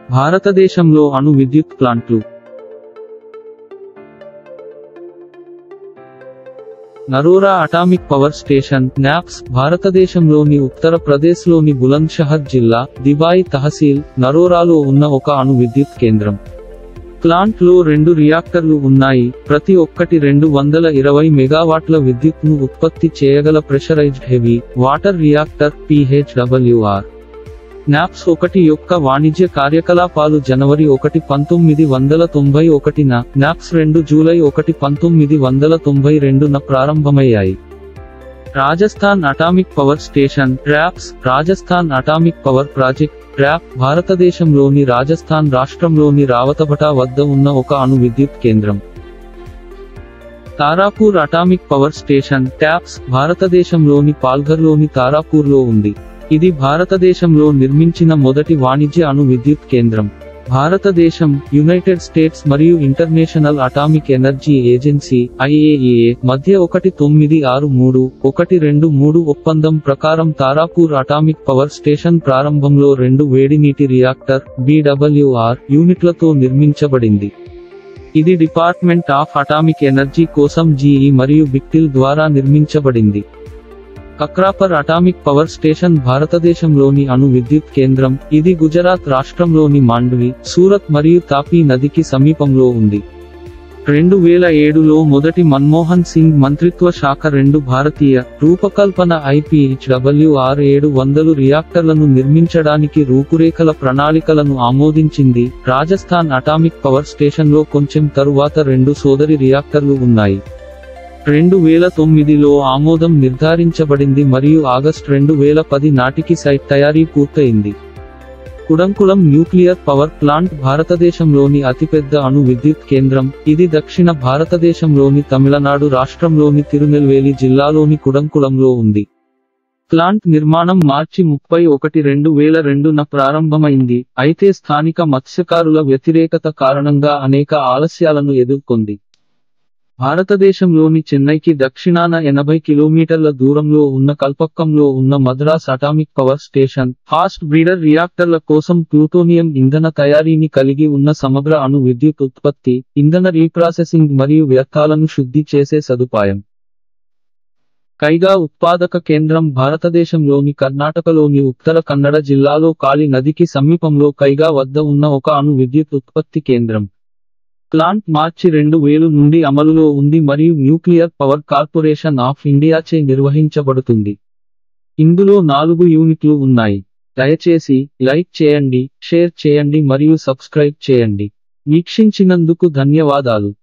భారతదేశంలో అణు విద్యుత్ ప్లాంట్లు Narora atomic power station NAPS భారతదేశంలోని ఉత్తరప్రదేశ్లోని బులంద్షహర్ జిల్లా దిబాయి తహసీల్ నరోరాలో ఉన్న ఒక అణు విద్యుత్ కేంద్రం ప్లాంట్ లో రెండు రియాక్టర్లు ఉన్నాయి ప్రతి ఒక్కటి రెండు వందల ఇరవై మెగావాట్ల విద్యుత్ను ఉత్పత్తి చేయగల pressurised heavy water reactor PHWR NAPS ఒకటి యొక్క వాణిజ్య కార్యకలాపాలు జనవరి ఒకటి పంతొమ్మిది వందల తొంభై ఒకటిన నాప్స్ రెండు జూలై ఒకటి పంతొమ్మిది వందల తొంభై రెండున ప్రారంభమయ్యాయి Rajasthan atomic power station RAPS Rajasthan atomic power project RAPP భారతదేశంలోని రాజస్థాన్ రాష్ట్రంలోని రావతభటా వద్ద ఉన్న ఒక అణు విద్యుత్ కేంద్రం Tarapur atomic power station TAPS భారతదేశంలోని పాల్ఘర్లోని తారాపూర్లో ఉంది ఇది భారతదేశంలో నిర్మించిన మొదటి వాణిజ్య అణు విద్యుత్ కేంద్రం భారతదేశం యునైటెడ్ స్టేట్స్ మరియు International Atomic Energy Agency IAEA మధ్య ఒకటి తొమ్మిది ఆరు మూడు ఒకటి రెండు మూడు ఒప్పందం ప్రకారం తారాపూర్ అటామిక్ పవర్ స్టేషన్ ప్రారంభంలో రెండు వేడినీటి రియాక్టర్ బిడబ్ల్యూఆర్ యూనిట్లతో నిర్మించబడింది ఇది డిపార్ట్మెంట్ ఆఫ్ అటామిక్ ఎనర్జీ కోసం జీఈ మరియు బిక్టిల్ ద్వారా నిర్మించబడింది కక్రాపర్ అటామిక్ పవర్ స్టేషన్ భారతదేశంలోని అణు విద్యుత్ కేంద్రం ఇది గుజరాత్ రాష్ట్రంలోని మాండ్వి సూరత్ మరియు తాపీ నదికి సమీపంలో ఉంది రెండు వేల ఏడులో మొదటి మన్మోహన్ సింగ్ మంత్రిత్వ శాఖ రెండు భారతీయ రూపకల్పన ఐపీహెచ్డబ్ల్యూఆర్ ఏడు వందలు రియాక్టర్లను నిర్మించడానికి రూపురేఖల ప్రణాళికలను ఆమోదించింది రాజస్థాన్ అటామిక్ పవర్ స్టేషన్లో కొంచెం తరువాత రెండు సోదరి రియాక్టర్లు ఉన్నాయి రెండు వేల తొమ్మిదిలో ఆమోదం నిర్ధారించబడింది మరియు ఆగస్ట్ రెండు వేల పది నాటికి సైట్ తయారీ పూర్తయింది కుడంకుళం న్యూక్లియర్ పవర్ ప్లాంట్ భారతదేశంలోని అతిపెద్ద అణు విద్యుత్ కేంద్రం ఇది దక్షిణ భారతదేశంలోని తమిళనాడు రాష్ట్రంలోని తిరునెల్వేలి జిల్లాలోని కుడంకుళంలో ఉంది ప్లాంట్ నిర్మాణం మార్చి ముప్పై ఒకటి రెండు వేల రెండున ప్రారంభమైంది అయితే స్థానిక మత్స్యకారుల వ్యతిరేకత కారణంగా అనేక ఆలస్యాలను ఎదుర్కొంది భారతదేశంలోని చెన్నైకి దక్షిణాన ఎనభై కిలోమీటర్ల దూరంలో ఉన్న కల్పక్కంలో ఉన్న Madras atomic power station fast breeder రియాక్టర్ల కోసం ప్లూటోనియం ఇంధన తయారీని కలిగి ఉన్న సమగ్ర అణు విద్యుత్ ఉత్పత్తి ఇంధన రీప్రాసెసింగ్ మరియు వ్యర్థాలను శుద్ధి చేసే సదుపాయం కైగా ఉత్పాదక కేంద్రం భారతదేశంలోని కర్ణాటకలోని ఉత్తర కన్నడ జిల్లాలో కాళి నదికి సమీపంలో కైగా వద్ద ఉన్న ఒక అణు విద్యుత్ ఉత్పత్తి కేంద్రం ప్లాంట్ మార్చి రెండు వేలు నుండి అమలులో ఉంది మరియు న్యూక్లియర్ పవర్ కార్పొరేషన్ ఆఫ్ ఇండియాచే నిర్వహించబడుతుంది ఇందులో నాలుగు యూనిట్లు ఉన్నాయి దయచేసి లైక్ చేయండి షేర్ చేయండి మరియు సబ్స్క్రైబ్ చేయండి వీక్షించినందుకు ధన్యవాదాలు